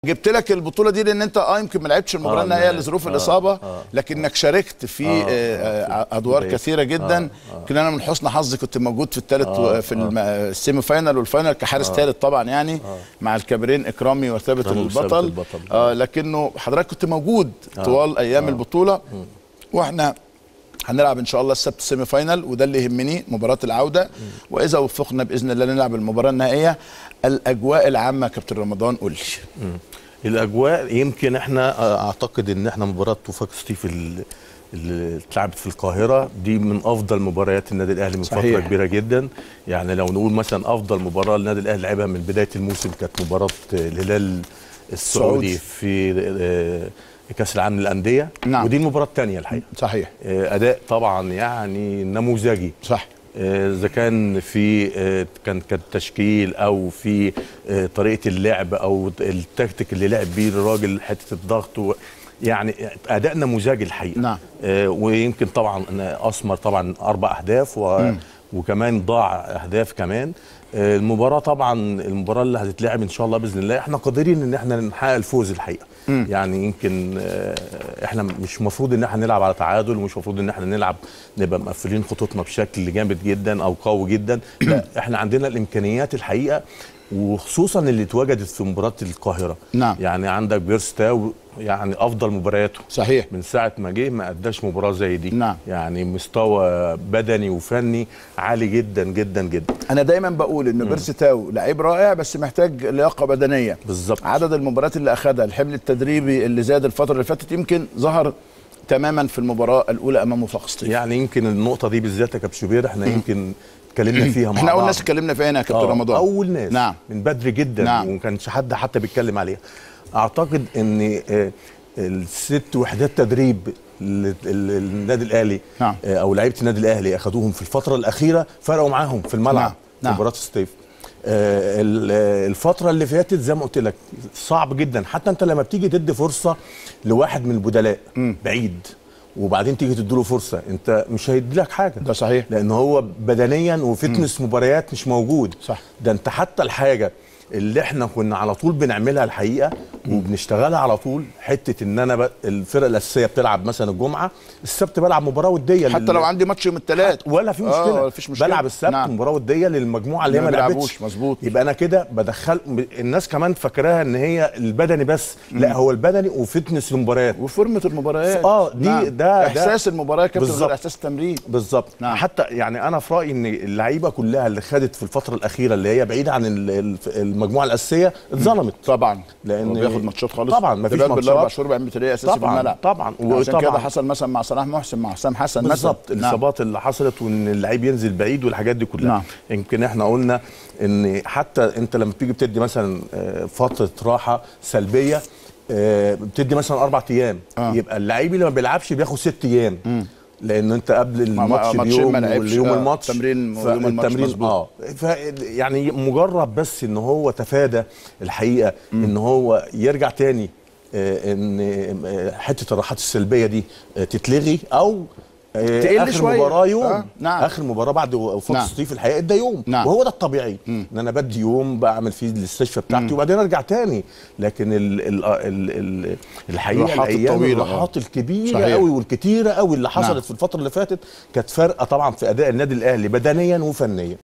جبت لك البطوله دي لان انت اه يمكن ما لعبتش المباراه آه، النهائيه لا. لظروف آه، الاصابه آه. لكنك شاركت في آه آه ادوار بداية. كثيره جدا يمكن انا من حسن حظي كنت موجود في الثالث في الم- السيمي فاينال والفاينال كحارس ثالث طبعا يعني مع الكبرين اكرامي وثابت إكرامي وثابت البطل البطل. آه لكنه حضرتك كنت موجود طوال ايام البطوله واحنا هنلعب ان شاء الله السبت السيمي فاينال وده اللي يهمني مباراه العوده واذا وفقنا باذن الله نلعب المباراه النهائيه الاجواء العامه يا كابتن رمضان قول لي الاجواء يمكن احنا آه، اعتقد ان احنا مباراه وفاق سطيف ال- اللي اتلعبت في القاهره دي من افضل مباريات النادي الاهلي من صحيح. فتره كبيره جدا يعني لو نقول مثلا افضل مباراه النادي الاهلي لعبها من بدايه الموسم كانت مباراه الهلال السعودي. السعودي في آه، كاس العالم للانديه نعم. ودي المباراه الثانيه الحقيقه صحيح آه، اداء طبعا يعني نموذجي صح آه، اذا كان في آه، كان كان تشكيل او في آه، طريقه اللعب او التكتيك اللي لعب بيه الراجل حته الضغط و يعني اداء نموذجي الحقيقه نعم. آه، ويمكن طبعا أنا اثمر طبعا اربع اهداف و وكمان ضاع اهداف كمان آه، المباراه طبعا المباراه اللي هتتلعب ان شاء الله باذن الله احنا قادرين ان احنا نحقق الفوز الحقيقه يعني يمكن آه، احنا مش مفروض ان احنا نلعب على تعادل ومش مفروض ان احنا نلعب نبقى مقفلين خطوطنا بشكل جامد جدا او قوي جدا لا احنا عندنا الامكانيات الحقيقه وخصوصا اللي اتوجدت في مباراه القاهره نعم. يعني عندك بيرستاو يعني افضل مبارياته صحيح من ساعه ما جه ما اداش مباراه زي دي نعم. يعني مستوى بدني وفني عالي جدا جدا جدا انا دايما بقول ان بيرسي تاو لعيب رائع بس محتاج لياقه بدنيه بالظبط. عدد المباريات اللي اخذها الحمل التدريبي اللي زاد الفتره اللي فاتت يمكن ظهر تماما في المباراه الاولى امام وفاق سطيف يعني يمكن النقطه دي بالذات يا كابتن شوبير احنا يمكن اتكلمنا فيها مع احنا اول بعض. ناس اتكلمنا فيها هنا يا كابتن آه، رمضان اول ناس نعم من بدري جدا نعم. وما كانش حد حتى بيتكلم عليها اعتقد ان آه، الست وحدات تدريب اللي- اللي النادي الاهلي نعم. آه، او لعيبه النادي الاهلي اخذوهم في الفتره الاخيره فرقوا معاهم في الملعب نعم. في نعم. مباراه الصيف آه، ال- آه، الفترة اللي فاتت زي ما قلت لك صعب جدا حتى انت لما بتيجي تدي فرصة لواحد من البدلاء بعيد وبعدين تيجي تديله فرصة انت مش هيدي لك حاجة ده صحيح. لان هو بدنيا وفتنس مباريات مش موجود صح. ده انت حتى الحاجه اللي احنا كنا على طول بنعملها الحقيقه وبنشتغلها على طول حته ان انا ب... الفرقه الاساسيه بتلعب مثلا الجمعه السبت بلعب مباراه وديه حتى لو عندي ماتش يوم الثلاث ولا في مشكله ولا فيش مشكله بلعب السبت نعم. مباراه وديه للمجموعه اللي هي ما ما بيلعبوش، لعبتش مظبوط. يبقى انا كده بدخل الناس كمان فاكراها ان هي البدني بس لا هو البدني وفتنس المباريات وفورمه المباريات آه، دي- ده- ده- احساس المباراه يا كابتن بالظبط. غير احساس التمرين بالظبط نعم. نعم. حتى يعني انا في رايي ان اللعيبه كلها اللي خدت في الفتره الاخيره اللي هي بعيده عن ال- ال- المجموعه الاساسيه اتظلمت طبعا لان هو بياخد ماتشات خالص طبعا مفيش بالاربع ماتشات شهور بقى بتلاقيه اساسي في طبعا الملعب طبعا عشان كده وطبعا حصل مثلا مع صلاح محسن مع حسام حسن مثلا بالظبط نعم. الاصابات اللي حصلت وان اللعيب ينزل بعيد والحاجات دي كلها نعم. يمكن احنا قلنا ان حتى انت لما بتيجي بتدي مثلا آه، فتره راحه سلبيه آه، بتدي مثلا اربع ايام آه. يبقى اللعيب اللي ما بيلعبش بياخد ست ايام لان انت قبل ما- الماتش ماتشين بيوم ما لعبش، واليوم آه، الماتش تمرين ويوم الماتش فالتمرين مظبوط. اه ف يعني مجرد بس ان هو تفادى الحقيقه ان هو يرجع تاني آه، ان آه، حته الراحات السلبيه دي آه، تتلغي او آه، تقل اخر شوية. مباراه يوم آه، نعم. اخر مباراه بعد وفاق نعم. الصيف الحقيقه ده يوم نعم. وهو ده الطبيعي ان انا بدي يوم بعمل فيه الاستشفاء بتاعتي وبعدين ارجع تاني لكن ال ال ال ال الحقيقه الراحات الايام الطويلة، آه. الراحات الكبيره صحيح. قوي والكتيره قوي اللي حصلت نعم. في الفتره اللي فاتت كانت فارقه طبعا في اداء النادي الاهلي بدنيا وفنيا